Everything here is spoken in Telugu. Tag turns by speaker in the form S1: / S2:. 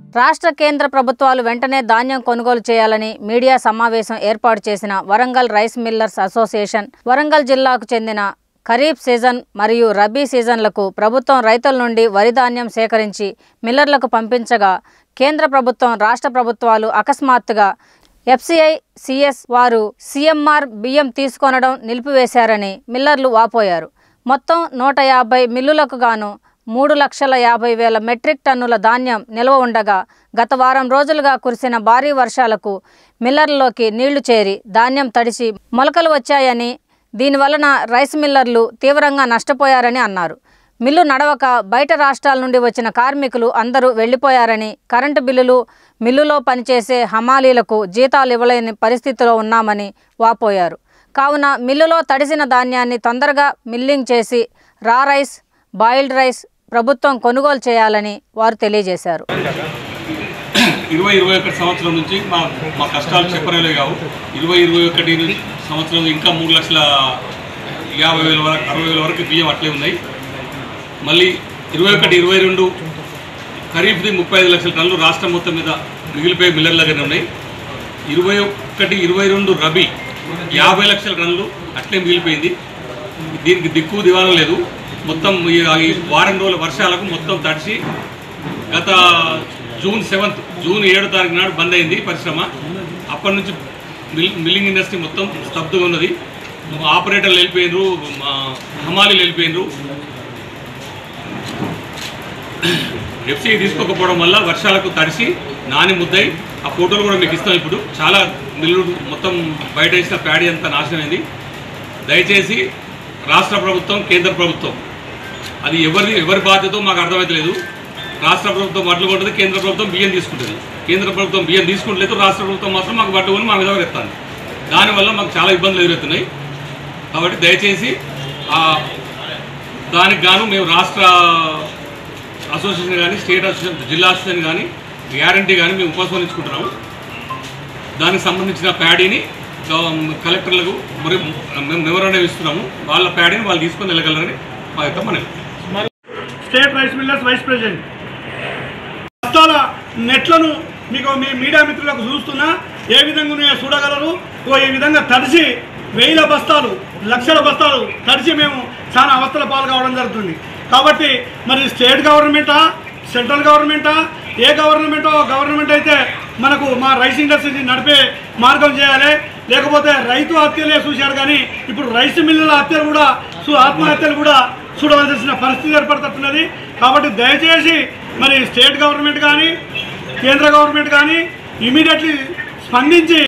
S1: రాష్ట్ర కేంద్ర ప్రభుత్వాలు వెంటనే ధాన్యం కొనుగోలు చేయాలని మీడియా సమావేశం ఏర్పాటు చేసిన Warangal rice millers association Warangal జిల్లాకు చెందిన ఖరీఫ్ సీజన్ మరియు రబీ సీజన్లకు ప్రభుత్వం రైతుల నుండి వరి ధాన్యం సేకరించి మిల్లర్లకు పంపించగా కేంద్ర ప్రభుత్వం రాష్ట్ర ప్రభుత్వాలు అకస్మాత్తుగా ఎఫ్సిఐ సిఎస్ వారు సిఎంఆర్ బియ్యం తీసుకొనడం నిలిపివేశారని మిల్లర్లు వాపోయారు మొత్తం నూట యాభై మిల్లులకు గాను మూడు లక్షల యాభై వేల మెట్రిక్ టన్నుల ధాన్యం నిల్వ ఉండగా గత వారం రోజులుగా కురిసిన భారీ వర్షాలకు మిల్లర్లలోకి నీళ్లు చేరి ధాన్యం తడిసి మొలకలు వచ్చాయని దీనివలన రైస్ మిల్లర్లు తీవ్రంగా నష్టపోయారని అన్నారు మిల్లు నడవక బయట రాష్ట్రాల నుండి వచ్చిన కార్మికులు అందరూ వెళ్లిపోయారని కరెంటు బిల్లులు మిల్లులో పనిచేసే హమాలీలకు జీతాలు ఇవ్వలేని పరిస్థితిలో ఉన్నామని వాపోయారు కావున మిల్లులో తడిసిన ధాన్యాన్ని తొందరగా మిల్లింగ్ చేసి రా రైస్ బాయిల్డ్ రైస్ ప్రభుత్వం కొనుగోలు చేయాలని వారు తెలియజేశారు
S2: ఇరవై ఇరవై ఒకటి సంవత్సరం నుంచి మా మా కష్టాలు చెప్పలేవు కావు ఇరవై ఇరవై ఒకటి సంవత్సరం ఇంకా మూడు లక్షల యాభై వేల వరకు అరవై వేల వరకు బియ్యం అట్లే ఉన్నాయి మళ్ళీ ఇరవై ఒకటి ఇరవై రెండు ఖరీఫ్ది ముప్పై ఐదు లక్షల టన్నులు రాష్ట్రం మొత్తం మీద మిగిలిపోయి మిల్లర్ల దగ్గర ఉన్నాయి ఇరవై ఒకటి ఇరవై రెండు రబీ యాభై లక్షల టన్నులు అట్లే మిగిలిపోయింది దీనికి దిక్కు దివాణం లేదు మొత్తం ఈ ఈ వారం రోజుల వర్షాలకు మొత్తం తడిసి గత జూన్ సెవెంత్ జూన్ ఏడో తారీఖు నాడు బంద్ అయింది పరిశ్రమ అప్పటి నుంచి మిల్ మిల్లింగ్ ఇండస్ట్రీ మొత్తం స్తబ్దుగా ఉన్నది ఆపరేటర్లు వెళ్ళిపోయినరు మా హమాలీలు వెళ్ళిపోయినరు ఎఫ్సీ తీసుకోకపోవడం వల్ల వర్షాలకు తడిసి నాని ముద్దై ఆ ఫోటోలు కూడా మీకు ఇస్తాం ఇప్పుడు చాలా మిల్లు మొత్తం బయట వేసిన ప్యాడీ అంతా నాశనమైంది దయచేసి రాష్ట్ర ప్రభుత్వం కేంద్ర ప్రభుత్వం అది ఎవరి ఎవరి బాధ్యతో మాకు అర్థమవుతలేదు రాష్ట్ర ప్రభుత్వం వడ్లు కొంటుంది కేంద్ర ప్రభుత్వం బియ్యం తీసుకుంటుంది కేంద్ర ప్రభుత్వం బియ్యం తీసుకుంటలేదు రాష్ట్ర ప్రభుత్వం మాత్రం మాకు వడ్లు కొని మా మీద ఎత్తాను దానివల్ల మాకు చాలా ఇబ్బందులు ఎదురవుతున్నాయి కాబట్టి దయచేసి ఆ దానికి గాను మేము రాష్ట్ర అసోసియేషన్ కానీ స్టేట్ అసోసియేషన్ జిల్లా అసోసియేషన్ కానీ గ్యారంటీ కానీ మేము ఉపసంహరించుకుంటున్నాము దానికి సంబంధించిన ప్యాడీని గవ- కలెక్టర్లకు మరియు మేము మెమోరాండం ఇస్తున్నాము వాళ్ళ ప్యాడీని వాళ్ళు తీసుకొని వెళ్ళగలరని మా యొక్క మనవి
S3: state rice millers vice president బస్తాల నెట్లను మీకు మీ మీడియా మిత్రులకు చూస్తున్నా ఏ విధంగా ఉన్నాయో చూడగలరు ఓ ఈ విధంగా తడిసి వేల బస్తాలు లక్షల బస్తాలు తడిసి మేము చాలా అవస్థల పాలు కావడం జరుగుతుంది కాబట్టి మరి స్టేట్ గవర్నమెంటా సెంట్రల్ గవర్నమెంటా ఏ గవర్నమెంటో గవర్నమెంట్ అయితే మనకు మా రైస్ ఇండస్ట్రీని నడిపే మార్గం చేయాలి లేకపోతే రైతు హత్యలే చూశారు కానీ ఇప్పుడు రైస్ మిల్లుల హత్యలు కూడా సు- ఆత్మహత్యలు కూడా చూడవలసిన పరిస్థితి ఏర్పడుతున్నది కాబట్టి దయచేసి మరి స్టేట్ గవర్నమెంట్ కానీ కేంద్ర గవర్నమెంట్ కానీ ఇమీడియట్లీ స్పందించి